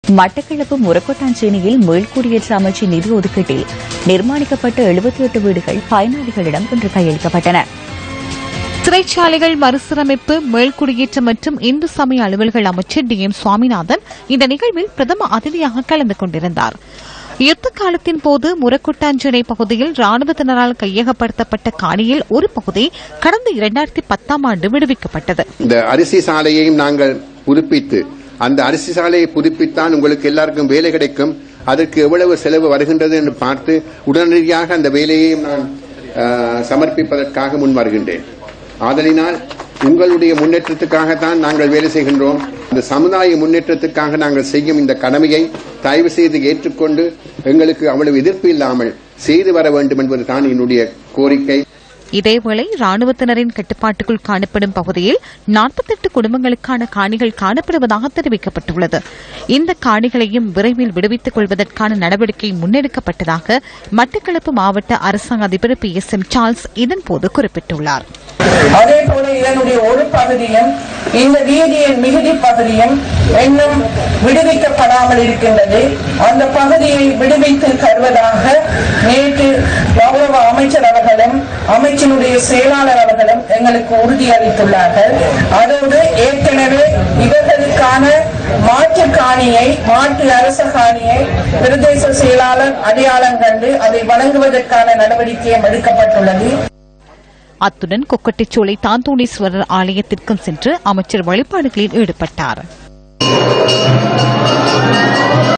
மட்டக்களப்பு முரக்கொட்டாஞ்சேனியில் மீள்குடியேற்ற அமைச்சின் நிதி ஒதுக்கீட்டில் நிர்மாணிக்கப்பட்ட எழுபத்தி எட்டு வீடுகள் பயனாளிகளிடம் இன்று கையளிக்கப்பட்டன சிறைச்சாலைகள் மறுசீரமைப்பு மேல்குடியேற்றம் மற்றும் இந்து சமய அலுவல்கள் அமைச்சர் டி எம் சுவாமிநாதன் இந்த நிகழ்வில் பிரதம அதிதியாக கலந்து கொண்டிருந்தார் யுத்த காலத்தின் போது முரக்குட்டாஞ்சேனை பகுதியில் ராணுவத்தினரால் கையகப்படுத்தப்பட்ட காணியில் ஒரு பகுதி கடந்த இரண்டாயிரத்தி பத்தாம் ஆண்டு விடுவிக்கப்பட்டது இந்த அரிசி சாலையையும் நாங்கள் புதுப்பித்து அந்த அரிசி சாலையை புதுப்பித்தான் உங்களுக்கு எல்லாருக்கும் வேலை கிடைக்கும் அதற்கு எவ்வளவு செலவு வருகின்றது என்று பார்த்து உடனடியாக அந்த வேலையையும் நான் அஹ், சமர்ப்பிப்பதற்காக முன் வருகின்றேன் ஆதலினால் உங்களுடைய முன்னேற்றத்துக்காகத்தான் நாங்கள் வேலை செய்கின்றோம் இந்த சமுதாய முன்னேற்றத்துக்காக நாங்கள் செய்யும் இந்த கடமையை தயவு செய்து ஏற்றுக்கொண்டு எங்களுக்கு அவ்வளவு எதிர்ப்பு இல்லாமல் செய்து வர வேண்டும் என்பது தான் என்னுடைய கோரிக்கை இதேவேளை ராணுவத்தினரின் கட்டுப்பாட்டுக்குள் காணப்படும் பகுதியில் நாற்பத்தெட்டு குடும்பங்களுக்கான காணிகள் காணப்படுவதாக தெரிவிக்கப்பட்டுள்ளது இந்த காணிகளையும் விரைவில் விடுவித்துக் கொள்வதற்கான நடவடிக்கை முன்னெடுக்கப்பட்டதாக மட்டக்களப்பு மாவட்ட அரசாங்க அதிபர் பி எஸ் எம் சார்ல்ஸ் இதன்போது குறிப்பிட்டுள்ளார் அதே போல இதனுடைய ஒரு பகுதியும் இந்த வீதியின் மிகுதி பகுதியும் இன்னும் விடுவிக்கப்படாமல் இருக்கின்றது அந்த பகுதியை விடுவித்து தருவதாக நேற்று கௌரவ அமைச்சர் அவர்களும் அமைச்சினுடைய செயலாளர் அவர்களும் எங்களுக்கு உறுதியளித்துள்ளார்கள் அதோடு ஏற்கனவே இவர்களுக்கான மாற்று காணியை மாற்று அரச காணியை பிரதேச செயலாளர் அடையாளம் கண்டு அதை வழங்குவதற்கான நடவடிக்கையும் எடுக்கப்பட்டுள்ளது அத்துடன் கொக்கட்டிச்சோலை தாந்தோணீஸ்வரர் ஆலயத்திற்கும் சென்று அமைச்சர் வழிபாடுகளில் ஈடுபட்டார்